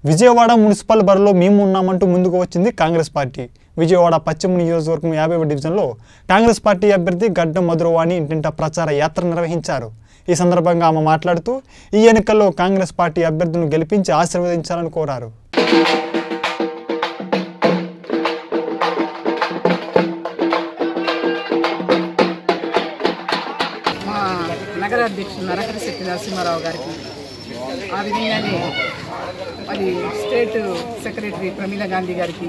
Vijayawada municipal బరిలో మేము ఉన్నామంటూ ముందుకు వచ్చింది కాంగ్రెస్ పార్టీ విజయవాడ పశ్చిమ నియోజకవర్గం యాభై డివిజన్లో కాంగ్రెస్ పార్టీ అభ్యర్థి గడ్డం మధురవాణి ఇంటింట ప్రచార యాత్ర నిర్వహించారు ఈ సందర్భంగా ఆమె మాట్లాడుతూ ఈ ఎన్నికల్లో కాంగ్రెస్ పార్టీ అభ్యర్థులను గెలిపించి ఆశీర్వదించాలని కోరారు మా నగర అధ్యక్షుడు నరకరి శెట్టి నరసింహారావు గారికి ఆ విధంగానే మరి స్టేట్ సెక్రటరీ ప్రమీల గాంధీ గారికి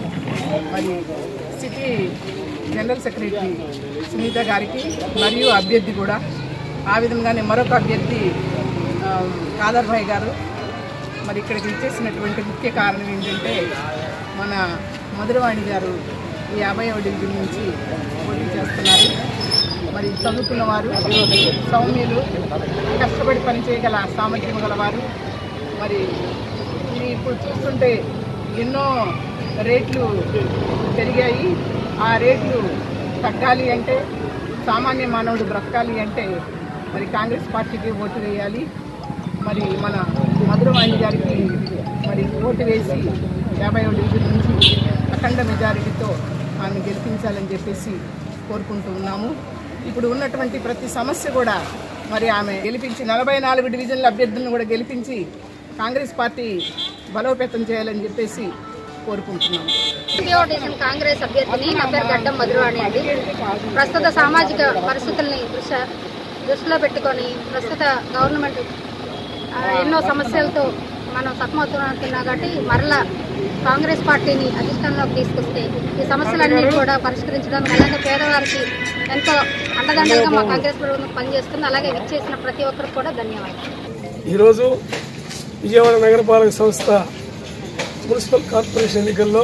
మరి సిటీ జనరల్ సెక్రటరీ సునీత గారికి మరియు అభ్యర్థి కూడా ఆ విధంగానే మరొక అభ్యర్థి ఆ, కాదర్ భాయ్ గారు మరి ఇక్కడికి ఇచ్చేసినటువంటి ముఖ్య కారణం ఏంటంటే మన మధురవాణి గారు ఈ యాభైవ డివిజన్ నుంచి పోటీ చేస్తున్నారు మరి చదువుకున్న వారు సౌమ్యులు కష్టపడి పనిచేయగల సామర్థ్యం గలవారు మరి ఇది ఇప్పుడు చూస్తుంటే ఎన్నో రేట్లు పెరిగాయి ఆ రేట్లు తగ్గాలి అంటే సామాన్య మానవుడు బ్రతకాలి అంటే మరి కాంగ్రెస్ పార్టీకి ఓటు వేయాలి మరి మన మధురవాణి గారికి మరి ఓటు వేసి యాభై డివిజన్ నుంచి అఖండ మెజారిటీతో ఆమె గెలిపించాలని చెప్పేసి కోరుకుంటూ ఉన్నాము ఇప్పుడు ఉన్నటువంటి ప్రతి సమస్య కూడా మరి ఆమె గెలిపించి నలభై నాలుగు డివిజన్ల అభ్యర్థులను కూడా గెలిపించి కాంగ్రెస్ పార్టీ బలోపేతం చేయాలని చెప్పేసి కోరుకుంటున్నాము ఎన్టీఓ డివిజన్ కాంగ్రెస్ అభ్యర్థిని నా పేరు గడ్డం మధురవాణి అండి ప్రస్తుత సామాజిక పరిస్థితుల్ని దృష్టి దృష్టిలో పెట్టుకొని ప్రస్తుత గవర్నమెంట్ ఆ, ఎన్నో సమస్యలతో మనం సతమవుతున్నా కాబట్టి మరలా కాంగ్రెస్ పార్టీని అధిష్టానంలోకి తీసుకొస్తే ఈ సమస్యలన్నీ కూడా పరిష్కరించడానికి అలాగే పేదవారికి ఎంతో అండదండలుగా మా కాంగ్రెస్ ప్రభుత్వం పనిచేస్తుంది అలాగే విచ్చేసిన ప్రతి ఒక్కరికి కూడా ధన్యవాదాలు ఈరోజు విజయవాడ నగరపాలక సంస్థ మున్సిపల్ కార్పొరేషన్ ఎన్నికల్లో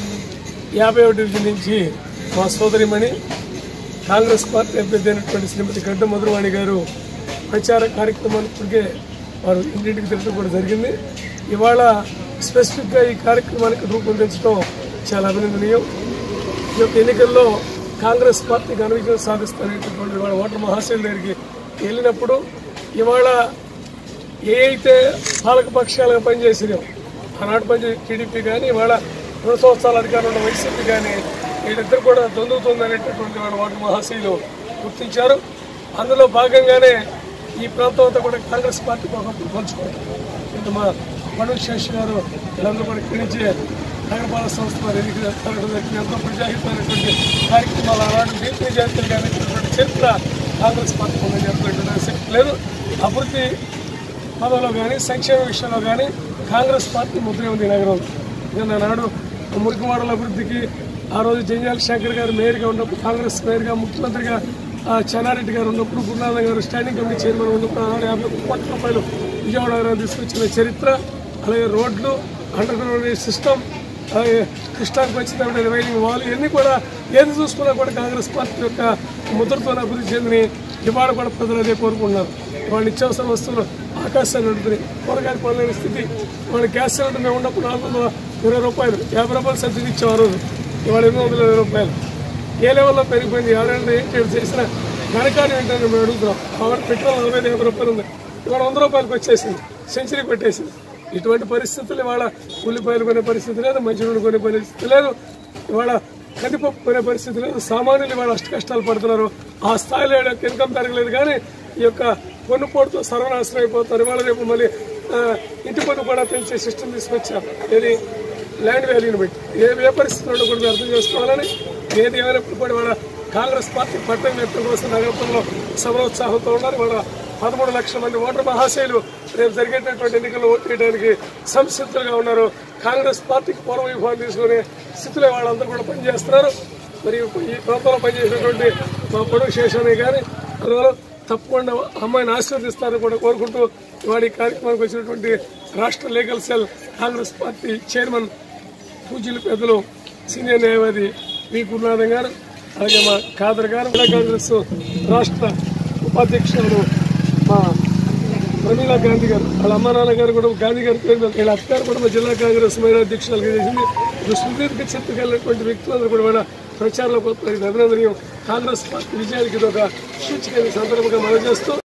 యాభై డివిజన్ నుంచి మా సోదరిమణి కాంగ్రెస్ పార్టీ అభ్యర్థి అయినటువంటి శ్రీమతి గడ్డ మధురవాణి గారు ప్రచార కార్యక్రమానికి వారు ఇంటింటికి తిరగడం కూడా జరిగింది ఇవాళ స్పెసిఫిక్గా ఈ కార్యక్రమానికి రూపొందించడం చాలా అభినందనీయం ఈ యొక్క ఎన్నికల్లో కాంగ్రెస్ పార్టీ ఘన విజయం సాధిస్తారనేటటువంటి ఇవాళ ఓటర్ మహాశయుల దగ్గరికి వెళ్ళినప్పుడు ఇవాళ ఏ అయితే పాలక పక్షాలుగా పనిచేసినాయో ఆనాడు పనిచేసే టీడీపీ కానీ ఇవాళ రెండు సంవత్సరాల అధికారంలో ఉన్న వైసీపీ కానీ వీళ్ళిద్దరు కూడా దొందుతుంది అనేటటువంటి వాళ్ళ ఓటర్ మహాశయులు గుర్తించారు అందులో భాగంగానే ఈ ప్రాంతం అంతా కూడా కాంగ్రెస్ పార్టీకి ఒకప్పుడు పంచుకుంటారు ఇంకా మా మనోజ్ శేష్ గారు వీళ్ళందరూ కూడా ఇక్కడి నుంచి నగరపాలక సంస్థ వారు ఎన్నికలు జరగడం జరిగింది. ఎంతో ప్రజాహితమైనటువంటి కార్యక్రమాలు ఆనాడు దీర్ఘ జాతీయులు కానీ చరిత్ర కాంగ్రెస్ పార్టీ ఉందని చెప్పినటువంటి ఆసక్తి లేదు అభివృద్ధి పదంలో కానీ సంక్షేమ విషయంలో కానీ కాంగ్రెస్ పార్టీ ముద్ర ఉంది ఈ నగరంలో నిన్న నాడు మురికివాడల అభివృద్ధికి ఆ రోజు జంజాల శంకర్ గారు మేయర్గా ఉన్నప్పుడు కాంగ్రెస్ మేయర్గా ముఖ్యమంత్రిగా ఆ, చెన్నారెడ్డి గారు ఉన్నప్పుడు గురునాథ గారు స్టాండింగ్ కమిటీ చైర్మన్ ఉన్నప్పుడు ఆనాడు యాభై ఒక్క కోట్ల రూపాయలు విజయవాడ నగరాన్ని తీసుకొచ్చిన చరిత్ర అలాగే రోడ్లు అండర్ గ్రౌండ్ సిస్టమ్ అలాగే కృష్ణానికి వచ్చినటువంటి రైలింగ్ వాల్ ఇవన్నీ కూడా ఏది చూసుకున్నా కూడా కాంగ్రెస్ పార్టీ యొక్క ముద్రతో అభివృద్ధి చెందిని ఇవాళ కూడా ప్రజలు అదే కోరుకుంటున్నారు వాళ్ళ నిత్యావసర వస్తువులు ఆకాశాన్ని నడుపుతున్నాయి కూరగాయలు కొనలేని స్థితి వాళ్ళ గ్యాస్ సిలిండర్ మేము ఉన్నప్పుడు నాలుగు వందల ఇరవై రూపాయలు యాభై రూపాయలు సబ్సిడీ ఇచ్చాం ఆ రోజు ఇవాళ ఎనిమిది వందల ఇరవై రూపాయలు ఏ లెవెల్లో పెరిగిపోయింది ఎవరైనా ఏం చేసి చేసిన ఘనకార్యం ఏంటని మేము అడుగుతున్నాం కాబట్టి పెట్రోల్ నలభై ఐదు యాభై రూపాయలు ఉంది ఇవాళ వంద రూపాయలకు వచ్చేసింది సెంచరీ పెట్టేసింది ఇటువంటి పరిస్థితులు ఇవాళ ఉల్లిపాయలు కొనే పరిస్థితి లేదు మంచినీళ్ళు కొనే పరిస్థితి లేదు ఇవాళ కందిపప్పు కొనే పరిస్థితి లేదు సామాన్యులు ఇవాళ అష్ట కష్టాలు పడుతున్నారు ఆ స్థాయిలో వీళ్ళ యొక్క ఇన్కమ్ పెరగలేదు కానీ ఈ యొక్క పన్నుపోటుతో సర్వనాశనం అయిపోతారు ఇవాళ రేపు మళ్ళీ ఆ, ఇంటి పన్ను కూడా పెంచే సిస్టమ్ తీసుకొచ్చారు ఏది ల్యాండ్ వాల్యూని బట్టి ఏ ఏ పరిస్థితుల్లో కూడా మీరు అర్థం చేసుకోవాలని ఏది ఏమైనప్పుడు కూడా వాళ్ళ కాంగ్రెస్ పార్టీ పట్టణ వ్యక్తుల కోసం నగరంలో సమరోత్సాహంతో ఉన్నారు వాళ్ళ పదమూడు లక్షల మంది ఓటర్ మహాశైలు రేపు జరిగేటటువంటి ఎన్నికల్లో ఓటు వేయడానికి సంసిద్ధులుగా ఉన్నారు కాంగ్రెస్ పార్టీకి పూర్వ విభాగం తీసుకునే స్థితిలో వాళ్ళందరూ కూడా పనిచేస్తున్నారు మరి ఈ ప్రాంతంలో పనిచేసినటువంటి మా పొడుగు శేషాన్ని కానీ అందువల్ల తప్పకుండా అమ్మాయిని ఆశీర్వదిస్తారని కూడా కోరుకుంటూ ఇవాళ ఈ కార్యక్రమానికి వచ్చినటువంటి రాష్ట్ర legal cell Congress party chairman పూజలు పెద్దలు సీనియర్ న్యాయవాది వి గురునాథం గారు అలాగే మా ఖాదర్ గారు జిల్లా కాంగ్రెస్ రాష్ట్ర ఉపాధ్యక్షులు మా ప్రమీలా గాంధీ గారు వాళ్ళ అమ్మ నాన్న గారు కూడా గాంధీ గారి పేరు మీద వీళ్ళ అత్తగారు కూడా మా జిల్లా కాంగ్రెస్ మహిళా అధ్యక్షులుగా చేసింది ఇది సుదీర్ఘ చరిత్ర కలిగినటువంటి వ్యక్తులందరూ కూడా వాళ్ళ ప్రచారంలో పోతున్నారు ఇది అభినందనీయం కాంగ్రెస్ పార్టీ విజయానికి ఇది ఒక సూచిక సందర్భంగా మనం చేస్తూ